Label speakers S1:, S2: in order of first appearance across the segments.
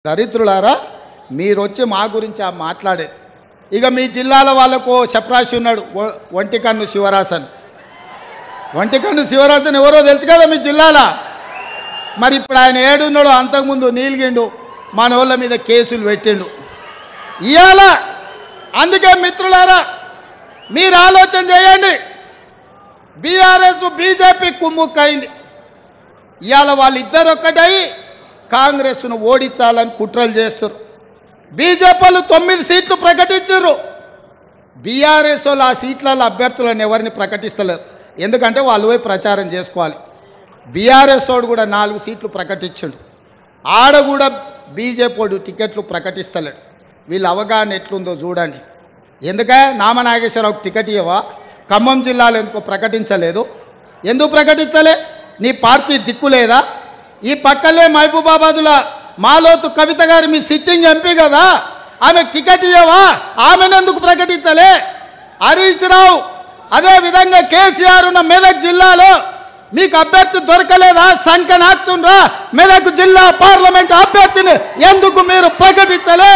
S1: దరిద్రులారా మీరు వచ్చి మా గురించి ఆ మాట్లాడే ఇక మీ జిల్లాల వాళ్ళకు చప్రాసి ఉన్నాడు ఒ- ఒంటికన్ను శివరాసన్ ఒంటికన్ను శివరాసన్ ఎవరో తెలుసు కదా మీ జిల్లాల మరి ఇప్పుడు ఆయన ఏడున్నాడో అంతకుముందు నీలిగిండు మన వాళ్ళ మీద కేసులు పెట్టిండు ఇవాళ అందుకే మిత్రులారా మీరు ఆలోచన చేయండి బీఆర్ఎస్ బీజేపీ కుమ్ముక్కైంది ఇవాళ వాళ్ళిద్దరు ఒక్కటై కాంగ్రెస్ను ఓడించాలని కుట్రలు చేస్తారు బీజేపీ వాళ్ళు తొమ్మిది సీట్లు ప్రకటించారు బీఆర్ఎస్ వాళ్ళు ఆ సీట్లలో అభ్యర్థులను ఎవరిని ప్రకటిస్తలేరు ఎందుకంటే వాళ్ళు పోయి ప్రచారం చేసుకోవాలి బీఆర్ఎస్ వాడు కూడా నాలుగు సీట్లు ప్రకటించాడు ఆడ కూడా బీజేపీ వాడు టికెట్లు ప్రకటిస్తలేడు వీళ్ళ అవగాహన ఎట్లుందో చూడండి ఎందుకే నామనాగేశ్వరరావుకి టికెట్ ఇవ్వవా ఖమ్మం జిల్లాలో ఎందుకో ప్రకటించలేదు ఎందుకు ప్రకటించలే నీ పార్టీ దిక్కు లేదా ఈ పక్కలే మహబూబాబాదుల మాలోతు కవిత గారు మీ సిట్టింగ్ ఎంపీ కదా ఆమె టికెట్ ఇవ్వవా ఆమెనెందుకు ప్రకటించలే హరీష్ రావు అదే విధంగా కేసీఆర్ ఉన్న మెదక్ జిల్లాలో మీకు అభ్యర్థి దొరకలేదా సంఖ నాకుతుండ్రా మెదక్ జిల్లా పార్లమెంట్ అభ్యర్థిని ఎందుకు మీరు ప్రకటించలే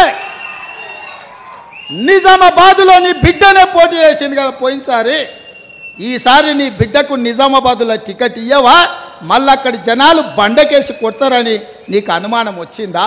S1: నిజామాబాద్లో నీ బిడ్డనే పోటీ చేసింది కదా పోయినసారి ఈసారి నీ బిడ్డకు నిజామాబాద్లో టికెట్ ఇయ్యవా మళ్ళీ అక్కడి జనాలు బండకేసి కొడతారని నీకు అనుమానం వచ్చిందా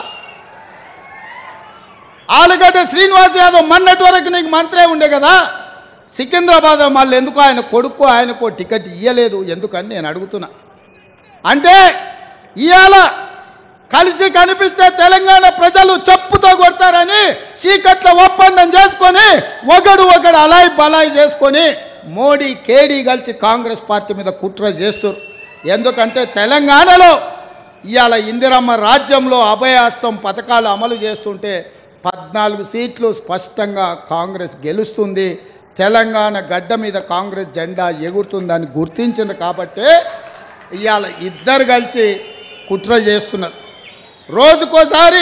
S1: ఆలుగడ్డ శ్రీనివాస్ యాదవ్ మొన్నటి వరకు నీకు మంత్రే ఉండే కదా సికింద్రాబాద్ మళ్ళీ ఎందుకు ఆయన కొడుకు ఆయనకు టికెట్ ఇయ్యలేదు ఎందుకని నేను అడుగుతున్నా అంటే ఇవాళ కలిసి కనిపిస్తే తెలంగాణ ప్రజలు చెప్పుతో కొడతారని చీకట్ల ఒప్పందం చేసుకొని ఒకడు ఒకడు అలాయ్ బలాయ్ చేసుకొని మోడీ కేడీ కలిసి కాంగ్రెస్ పార్టీ మీద కుట్ర చేస్తారు ఎందుకంటే తెలంగాణలో ఇవాళ ఇందిరమ్మ రాజ్యంలో అభయాస్తం పథకాలు అమలు చేస్తుంటే పద్నాలుగు సీట్లు స్పష్టంగా కాంగ్రెస్ గెలుస్తుంది తెలంగాణ గడ్డ మీద కాంగ్రెస్ జెండా ఎగురుతుందని గుర్తించింది కాబట్టే ఇవాళ ఇద్దరు కలిసి కుట్ర చేస్తున్నారు రోజుకోసారి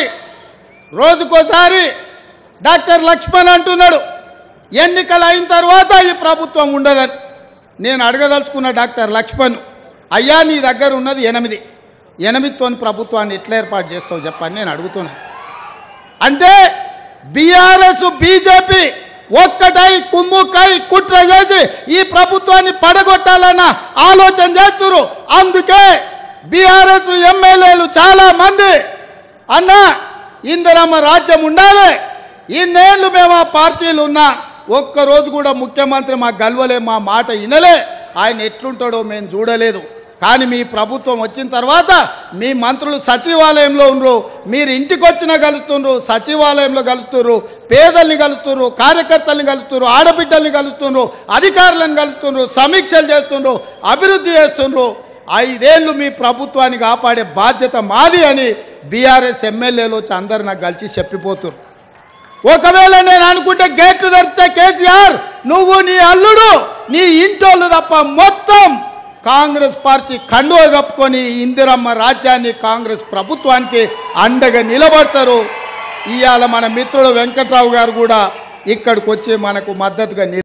S1: రోజుకోసారి డాక్టర్ లక్ష్మణ్ అంటున్నాడు ఎన్నికలు అయిన తర్వాత ఈ ప్రభుత్వం ఉండదని నేను అడగదలుచుకున్న డాక్టర్ లక్ష్మణ్ అయ్యా నీ దగ్గర ఉన్నది ఎనిమిది ఎనిమిదితో ప్రభుత్వాన్ని ఎట్లా ఏర్పాటు చేస్తావు చెప్పని నేను అడుగుతున్నాను అంటే బీఆర్ఎస్ బీజేపీ ఒక్కటై కుమ్ముకై కుట్ర చేసి ఈ ప్రభుత్వాన్ని పడగొట్టాలన్న ఆలోచన చేస్తున్నారు అందుకే బీఆర్ఎస్ ఎమ్మెల్యేలు చాలా మంది అన్న ఇందిరమ్మ రాజ్యం ఉండాలి ఇన్నేళ్ళు మేము ఆ పార్టీలు ఉన్నా ఒక్కరోజు కూడా ముఖ్యమంత్రి మా గల్వలే మా మాట వినలే ఆయన ఎట్లుంటాడో మేము చూడలేదు కానీ మీ ప్రభుత్వం వచ్చిన తర్వాత మీ మంత్రులు సచివాలయంలో ఉండరు మీరు ఇంటికి వచ్చినా కలుస్తుండ్రు సచివాలయంలో కలుస్తున్నారు పేదల్ని కలుస్తున్నారు కార్యకర్తల్ని కలుస్తున్నారు ఆడబిడ్డల్ని కలుస్తున్నారు అధికారులను కలుస్తున్నారు సమీక్షలు చేస్తుండ్రు అభివృద్ధి చేస్తుండ్రు ఐదేళ్లు మీ ప్రభుత్వాన్ని కాపాడే బాధ్యత మాది అని బీఆర్ఎస్ ఎమ్మెల్యేలు వచ్చి అందరు నాకు కలిసి చెప్పిపోతున్నారు ఒకవేళ నేను అనుకుంటే గేట్లు తెరిస్తే కేసీఆర్ నువ్వు నీ అల్లుడు నీ ఇంటోళ్ళు తప్ప మొత్తం కాంగ్రెస్ పార్టీ కండువ కప్పుకొని ఇందిరమ్మ రాజ్యాన్ని కాంగ్రెస్ ప్రభుత్వానికి అండగా నిలబడతారు ఇవాళ మన మిత్రుడు వెంకట్రావు గారు కూడా ఇక్కడికి వచ్చి మనకు మద్దతుగా నిల